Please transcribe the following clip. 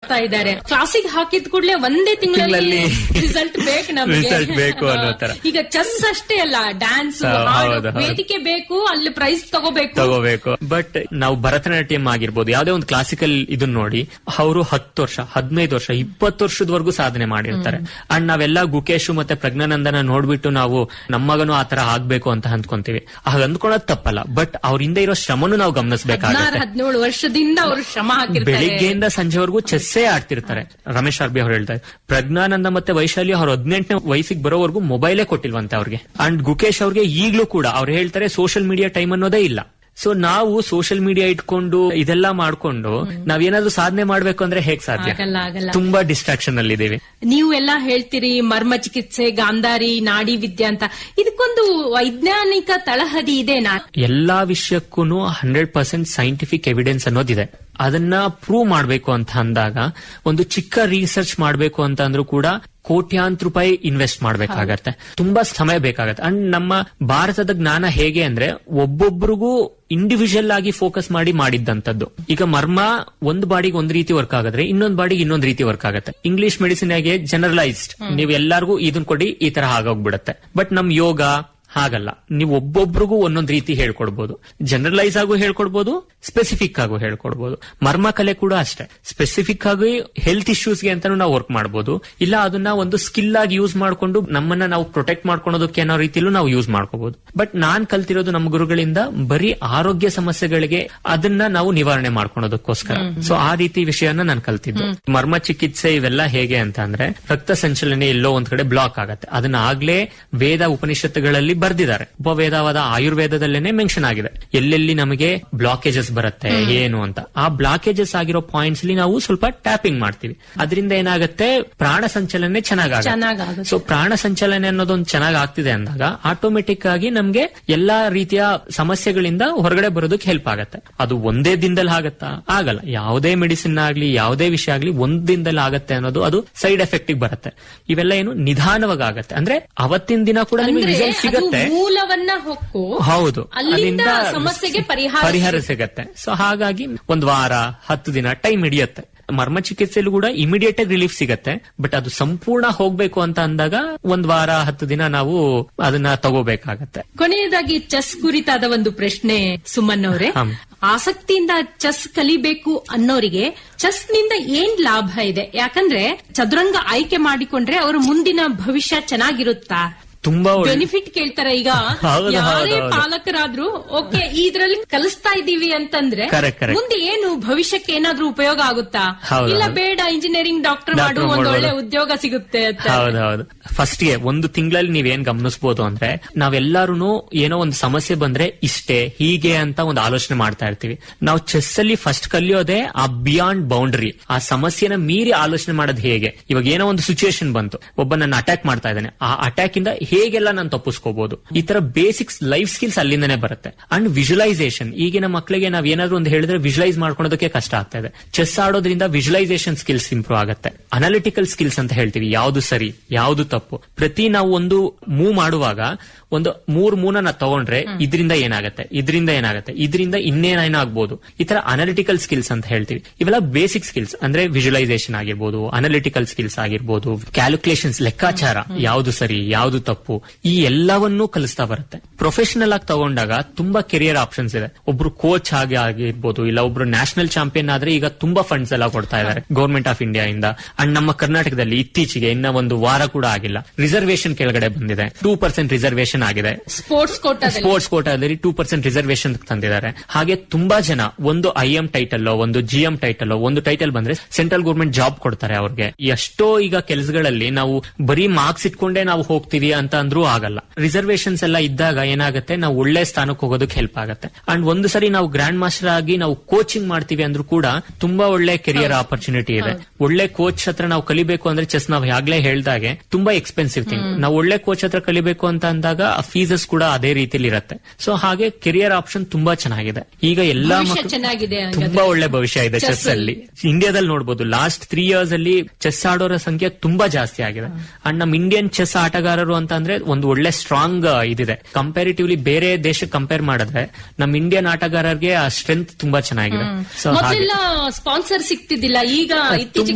ಆಗ್ತಾ ಇದ್ದಾರೆ ಕ್ಲಾಸಿಗೆ ಹಾಕಿದ ಕೂಡಲೇ ಒಂದೇ ತಿಂಗಳಲ್ಲಿ ತಿಂಗಳಲ್ಲಿ ರಿಸಲ್ಟ್ ಬೇಕು ನಮಗೆ Result ಬೇಕು ಅನ್ನೋ ತರ. ಈಗ ಚೆಸ್ ಅಷ್ಟೇ ಅಲ್ಲ ಡ್ಯಾನ್ಸ್ ಹೌದು, ಹೌದು. ವೇದಿಕೆ ಬೇಕು ಅಲ್ಲಿ ಪ್ರೈಸ್ ತಗೋಬೇಕು ತಗೋಬೇಕು ಬಟ್ ನಾವು ಭರತನಾಟ್ಯಂ ಆಗಿರ್ಬೋದು ಯಾವ್ದೇ ಒಂದು ಕ್ಲಾಸಿಕಲ್ ಇದನ್ನ ನೋಡಿ ಅವರು ಹತ್ತು ವರ್ಷ ಹದಿನೈದು ವರ್ಷ ಇಪ್ಪತ್ತು ವರ್ಷದವರೆಗೂ ಸಾಧನೆ ಮಾಡಿರ್ತಾರೆ ಅಂಡ್ ನಾವೆಲ್ಲ ಗುಕೇಶ್ ಮತ್ತೆ ಪ್ರಜ್ಞಾನಂದನ ನೋಡ್ಬಿಟ್ಟು ನಾವು ನಮ್ಮ ಮಗನು ಆತರ ಆಗ್ಬೇಕು ಅಂತ ಅಂದ್ಕೊಂತೀವಿ ಹಾಗ ಅಂದ್ಕೊಳೋದ್ ತಪ್ಪಲ್ಲ ಬಟ್ ಅವ್ರ ಹಿಂದೆ ಇರೋ ಶ್ರಮನು ನಾವು ಹದಿನಾರು ಗಮನಿಸಬೇಕಾಗುತ್ತೆ ಹದಿನೇಳು ವರ್ಷದಿಂದ ಅವರು ಶ್ರಮ ಹಾಕಿರ್ತಾರೆ ಬೆಳಿಗ್ಗೆಯಿಂದ ಸಂಜೆವರೆಗೂ ಚೆಸ್ಸೇ ಆಡ್ತಿರ್ತಾರೆ ರಮೇಶ್ ಅರ್ಬಿ ಅವ್ರು ಹೇಳ್ತಾರೆ ಪ್ರಜ್ಞಾನಂದ ಮತ್ತೆ ವೈಶಾಲಿ ಅವ್ರ ಹದಿನೆಂಟನೇ ವಯಸ್ಸಿಗೆ ಬರೋವರೆಗೂ ಮೊಬೈಲೇ ಕೊಟ್ಟಿಲ್ವಂತೆ ಅವ್ರಿಗೆ ಅಂಡ್ ಗುಕೇಶ್ ಅವ್ರಿಗೆ ಈಗ್ಲೂ ಕೂಡ ಅವ್ರು ಹೇಳ್ತಾರೆ ಸೋಷಿಯಲ್ ಮೀಡಿಯಾ ಟೈಮ್ ಅನ್ನೋದೇ ಇಲ್ಲ ಸೊ ನಾವು ಸೋಷಿಯಲ್ ಮೀಡಿಯಾ ಇಟ್ಕೊಂಡು ಇದೆಲ್ಲ ಮಾಡ್ಕೊಂಡು ನಾವೇನಾದ್ರೂ ಸಾಧನೆ ಮಾಡ್ಬೇಕು ಅಂದ್ರೆ ಹೇಗ್ ಸಾಧ್ಯ ಆಗಲ್ಲ ಆಗಲ್ಲ ತುಂಬಾ ಡಿಸ್ಟ್ರಾಕ್ಷನ್ ಅಲ್ಲಿ ಇದೀವಿ ನೀವು ಎಲ್ಲ ಹೇಳ್ತೀರಿ ಮರ್ಮ ಚಿಕಿತ್ಸೆ ಗಾಂಧಾರಿ ನಾಡಿ ವಿದ್ಯೆ ಅಂತ ಇದಕ್ಕೊಂದು ವೈಜ್ಞಾನಿಕ ತಳಹದಿ ಇದೆನಾ ಎಲ್ಲಾ ವಿಷಯಕ್ಕೂ ಹಂಡ್ರೆಡ್ ಪರ್ಸೆಂಟ್ ಸೈಂಟಿಫಿಕ್ ಎವಿಡೆನ್ಸ್ ಅನ್ನೋದಿದೆ ಅದನ್ನ ಪ್ರೂವ್ ಮಾಡ್ಬೇಕು ಅಂತ ಅಂದಾಗ ಒಂದು ಚಿಕ್ಕ ರಿಸರ್ಚ್ ಮಾಡ್ಬೇಕು ಅಂತ ಅಂದ್ರೂ ಕೂಡ ಕೋಟ್ಯಾಂತರ ರೂಪಾಯಿ ಇನ್ವೆಸ್ಟ್ ಮಾಡ್ಬೇಕಾಗತ್ತೆ ತುಂಬಾ ಸಮಯ ಬೇಕಾಗತ್ತೆ ಅಂಡ್ ನಮ್ಮ ಭಾರತದ ಜ್ಞಾನ ಹೇಗೆ ಅಂದ್ರೆ ಒಬ್ಬೊಬ್ರಿಗೂ ಇಂಡಿವಿಜುವಲ್ ಆಗಿ ಫೋಕಸ್ ಮಾಡಿ ಮಾಡಿದ್ದಂತದ್ದು ಈಗ ಮರ್ಮ ಒಂದು ಬಾಡಿಗೆ ಒಂದ್ ರೀತಿ ವರ್ಕ್ ಆಗುತ್ತೆ ಇನ್ನೊಂದ್ ಬಾಡಿಗೆ ಇನ್ನೊಂದ್ ರೀತಿ ವರ್ಕ್ ಆಗುತ್ತೆ ಇಂಗ್ಲಿಷ್ ಮೆಡಿಸಿನ್ ಆಗಿ ಜನರಲೈಸ್ಡ್ ನೀವು ಎಲ್ಲಾರ್ಗೂ ಇದನ್ ಕೊಡಿ ಈ ತರ ಆಗೋಗ್ಬಿಡತ್ತೆ ಬಟ್ ನಮ್ ಯೋಗ ಹಾಗಲ್ಲ ನೀವು ಒಬ್ಬೊಬ್ರಿಗೂ ಒಂದೊಂದ್ ರೀತಿ ಹೇಳ್ಕೊಡ್ಬೋದು ಜನರಲೈಸ್ ಆಗು ಹೇಳ್ಕೊಡ್ಬೋದು ಸ್ಪೆಸಿಫಿಕ್ ಆಗು ಹೇಳ್ಕೊಡ್ಬೋದು ಮರ್ಮ ಕಲೆ ಕೂಡ ಅಷ್ಟೇ ಸ್ಪೆಸಿಫಿಕ್ ಆಗಿ ಹೆಲ್ತ್ ಇಶ್ಯೂಸ್ಗೆ ಅಂತಾನು ನಾವು ವರ್ಕ್ ಮಾಡ್ಬೋದು ಇಲ್ಲ ಅದನ್ನ ಒಂದು ಸ್ಕಿಲ್ ಆಗಿ ಯೂಸ್ ಮಾಡ್ಕೊಂಡು ನಮ್ಮನ್ನ ನಾವು ಪ್ರೊಟೆಕ್ಟ್ ಮಾಡ್ಕೊಳೋದಕ್ಕೆ ಅನ್ನೋ ರೀತಿಲೂ ನಾವು ಯೂಸ್ ಮಾಡ್ಕೋಬಹುದು ಬಟ್ ನಾನ್ ಕಲ್ತಿರೋದು ನಮ್ಮ ಗುರುಗಳಿಂದ ಬರೀ ಆರೋಗ್ಯ ಸಮಸ್ಯೆಗಳಿಗೆ ಅದನ್ನ ನಾವು ನಿವಾರಣೆ ಮಾಡ್ಕೊಳೋದಕ್ಕೋಸ್ಕರ ಸೊ ಆ ರೀತಿ ವಿಷಯನ ನಾನು ಕಲ್ತಿದ್ದು ಮರ್ಮ ಚಿಕಿತ್ಸೆ ಇವೆಲ್ಲ ಹೇಗೆ ಅಂತ ಅಂದ್ರೆ ರಕ್ತ ಸಂಚಲನೆ ಎಲ್ಲೋ ಒಂದ್ ಕಡೆ ಬ್ಲಾಕ್ ಆಗತ್ತೆ ಅದನ್ನ ಆಗ್ಲೇ ವೇದ ಉಪನಿಷತ್ತುಗಳಲ್ಲಿ ಬರ್ದಿದ್ದಾರೆ ಉಪವೇದವಾದ ಆಯುರ್ವೇದದಲ್ಲೇನೆ ಮೆನ್ಷನ್ ಆಗಿದೆ ಎಲ್ಲೆಲ್ಲಿ ನಮಗೆ ಬ್ಲಾಕೇಜಸ್ ಬರುತ್ತೆ ಏನು ಅಂತ ಆ ಬ್ಲಾಕೇಜಸ್ ಆಗಿರೋ ಪಾಯಿಂಟ್ಸ್ ಅಲ್ಲಿ ನಾವು ಸ್ವಲ್ಪ ಟ್ಯಾಪಿಂಗ್ ಮಾಡ್ತೀವಿ ಅದರಿಂದ ಏನಾಗುತ್ತೆ ಪ್ರಾಣ ಸಂಚಲನೆ ಚೆನ್ನಾಗಾಗುತ್ತೆ ಚೆನ್ನಾಗಾಗುತ್ತೆ. ಸೊ ಪ್ರಾಣ ಸಂಚಲನೆ ಅನ್ನೋದೊಂದು ಚೆನ್ನಾಗ್ ಆಗ್ತಿದೆ ಅಂದಾಗ ಆಟೋಮೆಟಿಕ್ ಆಗಿ ನಮ್ಗೆ ಎಲ್ಲಾ ರೀತಿಯ ಸಮಸ್ಯೆಗಳಿಂದ ಹೊರಗಡೆ ಬರೋದಕ್ಕೆ ಹೆಲ್ಪ್ ಆಗತ್ತೆ ಅದು ಒಂದೇ ದಿನದಲ್ಲಿ ಆಗತ್ತಾ ಆಗಲ್ಲ ಯಾವುದೇ ಮೆಡಿಸಿನ್ ಆಗ್ಲಿ ಯಾವುದೇ ವಿಷಯ ಆಗ್ಲಿ ಒಂದ್ ದಿನದಲ್ಲಿ ಆಗತ್ತೆ ಅನ್ನೋದು ಅದು ಸೈಡ್ ಎಫೆಕ್ಟ್ ಬರುತ್ತೆ ಇವೆಲ್ಲ ಏನು ನಿಧಾನವಾಗಿ ಆಗತ್ತೆ ಅಂದ್ರೆ ಅವತ್ತಿನ ದಿನ ಕೂಡ ನಿಮಗೆ ಅಂದ್ರೆ ರಿಸಲ್ಟ್ ಅದು ಸಿಗತ್ತೆ ಮೂಲವನ್ನ ಹೊಕ್ಕು ಹೌದು ಅಲ್ಲಿಂದ ಸಮಸ್ಯೆಗೆ ಪರಿಹಾರ ಪರಿಹಾರ ಸಿಗತ್ತೆ ಸೊ ಹಾಗಾಗಿ ಒಂದ್ ವಾರ ಹತ್ತು ದಿನ ಟೈಮ್ ಹಿಡಿಯುತ್ತೆ ಮರ್ಮ ಚಿಕಿತ್ಸೆಲೂ ಕೂಡ ಇಮಿಡಿಯೇಟ್ ಆಗಿ ರಿಲೀಫ್ ಸಿಗತ್ತೆ ಬಟ್ ಅದು ಸಂಪೂರ್ಣ ಹೋಗ್ಬೇಕು ಅಂತ ಅಂದಾಗ ಒಂದ್ ವಾರ ಹತ್ತು ದಿನ ನಾವು ಅದನ್ನ ತಗೋಬೇಕಾಗತ್ತೆ ಕೊನೆಯದಾಗಿ ಚೆಸ್ ಕುರಿತಾದ ಒಂದು ಪ್ರಶ್ನೆ ಸುಮನ್ ಅವರೇ ಹಮ್. ಆಸಕ್ತಿಯಿಂದ ಚೆಸ್ ಕಲಿಬೇಕು ಅನ್ನೋರಿಗೆ ಚೆಸ್ ನಿಂದ ಏನ್ ಲಾಭ ಇದೆ ಯಾಕಂದ್ರೆ ಚದುರಂಗ ಆಯ್ಕೆ ಮಾಡಿಕೊಂಡ್ರೆ ಅವರ ಮುಂದಿನ ಭವಿಷ್ಯ ಚೆನ್ನಾಗಿರುತ್ತಾ ತುಂಬಾ ಒಳ್ಳೆ ಬೆನಿಫಿಟ್ ಕೇಳ್ತಾರೆ ಈಗ ಹೌದು, ಯಾರೇ ಹೌದು, ಹೌದು. ಪಾಲಕರಾದ್ರೂ ಓಕೆ ಇದ್ರಲ್ಲಿ ಕಲಿಸ್ತಾ ಇದ್ದೀವಿ ಅಂತಂದ್ರೆ Correct, correct. ಮುಂದೆ ಏನು ಭವಿಷ್ಯಕ್ಕೆ ಏನಾದ್ರೂ ಉಪಯೋಗ ಆಗುತ್ತಾ ಹೌದು, ಇಲ್ಲ ಹೌದು. ಬೇಡ ಇಂಜಿನಿಯರಿಂಗ್ ಡಾಕ್ಟರ್ Doctor ಮಾಡು ಒಂದ್ ಮಾಡ್ಬೋದು. ಒಳ್ಳೆ ಉದ್ಯೋಗ ಸಿಗುತ್ತೆ ಅಂತ ಹೌದೌದು ಫಸ್ಟ್ ಗೆ ಒಂದು ತಿಂಗಳಲ್ಲಿ ನೀವೇನ್ ಗಮನಿಸಬಹುದು ಅಂದ್ರೆ ನಾವೆಲ್ಲಾರು ಏನೋ ಒಂದು ಸಮಸ್ಯೆ ಬಂದ್ರೆ ಇಷ್ಟೇ ಹೀಗೆ ಅಂತ ಒಂದು ಆಲೋಚನೆ ಮಾಡ್ತಾ ಇರ್ತೀವಿ ನಾವು ಚೆಸ್ ಅಲ್ಲಿ ಫಸ್ಟ್ ಕಲಿಯೋದೇ ಆ ಬಿಯಾಂಡ್ ಬೌಂಡ್ರಿ ಆ ಸಮಸ್ಯೆನ ಮೀರಿ ಆಲೋಚನೆ ಮಾಡೋದು ಹೇಗೆ ಇವಾಗ ಏನೋ ಒಂದು ಸಿಚುಯೇಷನ್ ಬಂತು ಒಬ್ಬ ನನ್ನ ಅಟ್ಯಾಕ್ ಮಾಡ್ತಾ ಇದ್ದಾನೆ ಆ ಅಟ್ಯಾಕ್ ಇಂದ ಹೇಗೆಲ್ಲ ನಾನು ತಪ್ಪಿಸ್ಕೋಬಹುದು ಈ ತರ ಬೇಸಿಕ್ಸ್ ಲೈಫ್ ಸ್ಕಿಲ್ಸ್ ಅಲ್ಲಿಂದನೇ ಬರುತ್ತೆ ಅಂಡ್ ವಿಜುವಲೈಸೇಷನ್ ಈಗಿನ ಮಕ್ಕಳಿಗೆ ನಾವ್ ಏನಾದ್ರು ಒಂದು ಹೇಳಿದ್ರೆ ವಿಜುವಲೈಸ್ ಮಾಡ್ಕೊಳೋದಕ್ಕೆ ಕಷ್ಟ ಆಗ್ತಾ ಇದೆ ಚೆಸ್ ಆಡೋದ್ರಿಂದ ವಿಜುವಲೈಸೇಷನ್ ಸ್ಕಿಲ್ಸ್ ಇಂಪ್ರೂವ್ ಆಗುತ್ತೆ ಅನಾಲಿಟಿಕಲ್ ಸ್ಕಿಲ್ಸ್ ಅಂತ ಹೇಳ್ತೀವಿ ಯಾವ್ದು ಸರಿ ಯಾವ್ದು ತಪ್ಪು ಪ್ರತಿ ನಾವು ಒಂದು ಮೂವ್ ಮಾಡುವಾಗ ಒಂದು ಮೂರ್ ಮೂನ ನಾವು ತಗೊಂಡ್ರೆ ಇದರಿಂದ ಏನಾಗುತ್ತೆ ಇದರಿಂದ ಏನಾಗುತ್ತೆ ಇದರಿಂದ ಇನ್ನೇನೇನಾಗ್ಬೋದು ಈ ತರ ಅನಾಲಿಟಿಕಲ್ ಸ್ಕಿಲ್ಸ್ ಅಂತ ಹೇಳ್ತೀವಿ ಇವೆಲ್ಲ ಬೇಸಿಕ್ ಸ್ಕಿಲ್ಸ್ ಅಂದ್ರೆ ವಿಜುವಲೈಸೇಷನ್ ಆಗಿರ್ಬೋದು ಅನಾಲಿಟಿಕಲ್ ಸ್ಕಿಲ್ಸ್ ಆಗಿರ್ಬೋದು ಕ್ಯಾಲ್ಕುಲೇಷನ್ಸ್ ಲೆಕ್ಕಾಚಾರ ಯಾವ್ದು ಸರಿ ಯಾವ್ದು ತಪ್ಪು ಈ ಎಲ್ಲವನ್ನೂ ಕಲಿಸ್ತಾ ಬರುತ್ತೆ ಪ್ರೊಫೆಷನಲ್ ಆಗಿ ತಗೊಂಡಾಗ ತುಂಬಾ ಕೆರಿಯರ್ ಆಪ್ಷನ್ಸ್ ಇದೆ ಒಬ್ರು ಕೋಚ್ ಆಗಿ ಆಗಿರ್ಬೋದು ಇಲ್ಲ ಒಬ್ರು ನ್ಯಾಷನಲ್ ಚಾಂಪಿಯನ್ ಆದ್ರೆ ಈಗ ತುಂಬಾ ಫಂಡ್ಸ್ ಎಲ್ಲ ಕೊಡ್ತಾ ಇದ್ದಾರೆ ಗೌರ್ಮೆಂಟ್ ಆಫ್ ಇಂಡಿಯಾ ಇಂದ ಅಂಡ್ ನಮ್ಮ ಕರ್ನಾಟಕದಲ್ಲಿ ಇತ್ತೀಚೆಗೆ ಇನ್ನ ಒಂದು ವಾರ ಕೂಡ ಆಗಿಲ್ಲ ರಿಸರ್ವೇಶನ್ ಕೆಳಗಡೆ ಬಂದಿದೆ ಟೂ ಪರ್ಸೆಂಟ್ ರಿಸರ್ವೇಶನ್ ಆಗಿದೆ ಸ್ಪೋರ್ಟ್ಸ್ ಕೋಟಾದಲ್ಲಿ ಸ್ಪೋರ್ಟ್ಸ್ ಕೋಟಾದಲ್ಲಿ ಟೂ ಪರ್ಸೆಂಟ್ ರಿಸರ್ವೇಶನ್ ತಂದಿದ್ದಾರೆ ಹಾಗೆ ತುಂಬಾ ಜನ ಒಂದು ಐ ಎಂ ಟೈಟಲ್ ಒಂದು ಜಿ ಎಂ ಟೈಟಲ್ ಒಂದು ಟೈಟಲ್ ಬಂದ್ರೆ ಸೆಂಟ್ರಲ್ ಗೌರ್ಮೆಂಟ್ ಜಾಬ್ ಕೊಡ್ತಾರೆ ಅವ್ರಿಗೆ ಎಷ್ಟೋ ಈಗ ಕೆಲಸಗಳಲ್ಲಿ ನಾವು ಬರೀ ಮಾರ್ಕ್ಸ್ ಇಟ್ಕೊಂಡೇ ನಾವು ಹೋಗ್ತೀವಿ ಅಂತ ಅಂದ್ರೂ ಆಗಲ್ಲ ರಿಸರ್ವೇಶನ್ಸ್ ಎಲ್ಲ ಇದ್ದಾಗ ಏನಾಗುತ್ತೆ ನಾವು ಒಳ್ಳೆ ಸ್ಥಾನಕ್ಕೆ ಹೋಗೋದಕ್ಕೆ ಹೆಲ್ಪ್ ಆಗುತ್ತೆ ಅಂಡ್ ಒಂದು ಸರಿ ನಾವು ಗ್ರ್ಯಾಂಡ್ ಮಾಸ್ಟರ್ ಆಗಿ ನಾವು ಕೋಚಿಂಗ್ ಮಾಡ್ತೀವಿ ಅಂದ್ರೂ ಕೂಡ ತುಂಬಾ ಒಳ್ಳೆ ಕೆರಿಯರ್ ಆಪರ್ಚುನಿಟಿ ಇದೆ ಒಳ್ಳೆ ಕೋಚ್ ಹತ್ರ ನಾವು ಕಲಿಬೇಕು ಅಂದ್ರೆ ಚೆಸ್ ನಾವು ಆಗ್ಲೇ ಹೇಳ್ದಾಗೆ ತುಂಬಾ ಎಕ್ಸ್ಪೆನ್ಸಿವ್ ಥಿಂಗ್ ನಾವು ಒಳ್ಳೆ ಕೋಚ್ ಹತ್ರ ಕಲಿಬೇಕು ಅಂತ ಅಂದಾಗ ಫೀಸಸ್ ಕೂಡ ಅದೇ ರೀತಿಲಿ ಇರುತ್ತೆ ಸೊ ಹಾಗೆ ಕೆರಿಯರ್ ಆಪ್ಷನ್ ತುಂಬಾ ಚೆನ್ನಾಗಿದೆ ಈಗ ಎಲ್ಲಾ ಭವಿಷ್ಯ ಮಕ್ಕಳು ಚೆನ್ನಾಗಿದೆ ಹಂಗಾದ್ರೆ. ತುಂಬಾ ಒಳ್ಳೆ ಭವಿಷ್ಯ ಇದೆ Chess ಚೆಸ್ ಅಲ್ಲಿ ಇಂಡಿಯಾದಲ್ಲಿ ನೋಡಬಹುದು ಲಾಸ್ಟ್ ತ್ರೀ ಇಯರ್ಸ್ ಅಲ್ಲಿ ಚೆಸ್ ಆಡೋರ ಸಂಖ್ಯೆ ತುಂಬಾ ಜಾಸ್ತಿ ಆಗಿದೆ ಅಂಡ್ ನಮ್ ಇಂಡಿಯನ್ ಚೆಸ್ ಆಟಗಾರರು ಅಂತ ಅಂದ್ರೆ ಒಂದು ಒಳ್ಳೆ ಸ್ಟ್ರಾಂಗ್ ಇದಿದೆ ಕಂಪ್ಯಾರಿಟಿವ್ಲಿ ಬೇರೆ ದೇಶಕ್ಕೆ ಕಂಪೇರ್ ಮಾಡಿದ್ರೆ ನಮ್ ಇಂಡಿಯನ್ ಆಟಗಾರರಿಗೆ ಆ ಸ್ಟ್ರೆಂತ್ ತುಂಬಾ ಚೆನ್ನಾಗಿದೆ ಸೊ ಹಾಗೆ ಮೊದಲೆಲ್ಲ ಸ್ಪಾನ್ಸರ್ ಸಿಗ್ತಿದ್ದಿಲ್ಲ ಈಗ ಇತ್ತೀಚೆಗೆ